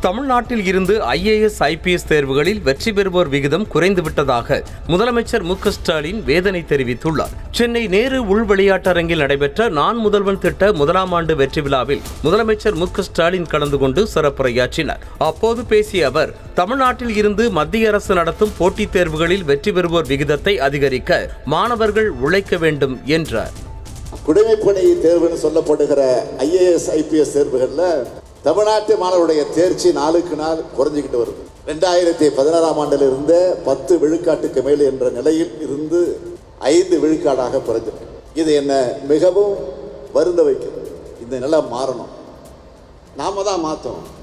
தமிழ்நாட்டில் இருந்து IAS IPS தேர்வுகளில் வெற்றி பெறுவோர் விகிதம் குறைந்துவிட்டதாக முதலமைச்சர் மு க ஸ்டாலின் வேதனை தெரிவித்துள்ளார் சென்னை நேரு உள் விளையாட்டரங்கில் நடைபெற்ற நான் முதல்வன் திட்ட முதலாம் ஆண்டு வெற்றி விழாவில் முதலமைச்சர் மு க ஸ்டாலின் கலந்து கொண்டு சிறப்புரையாற்றினார் அப்போது பேசிய அவர் தமிழ்நாட்டில் இருந்து மத்திய அரசு நடத்தும் போட்டித் தேர்வுகளில் வெற்றி பெறுவோர் விகிதத்தை அதிகரிக்க மாணவர்கள் உழைக்க வேண்டும் என்றார் குடிமைப்பணி தேர்வுன்னு சொல்லப்படுகிற ஐஏஎஸ் ஐபிஎஸ் தேர்வுகளில் தமிழ்நாட்டு மாணவருடைய தேர்ச்சி நாளுக்கு நாள் குறைஞ்சிக்கிட்டு வருது ரெண்டாயிரத்தி பதினாறாம் ஆண்டில் இருந்த பத்து விழுக்காட்டுக்கு மேல் என்ற நிலையில் இருந்து ஐந்து விழுக்காடாக குறைஞ்சிருக்கு இது என்ன மிகவும் வருந்த வைக்கிறது இந்த நிலை மாறணும் நாம தான் மாற்றணும்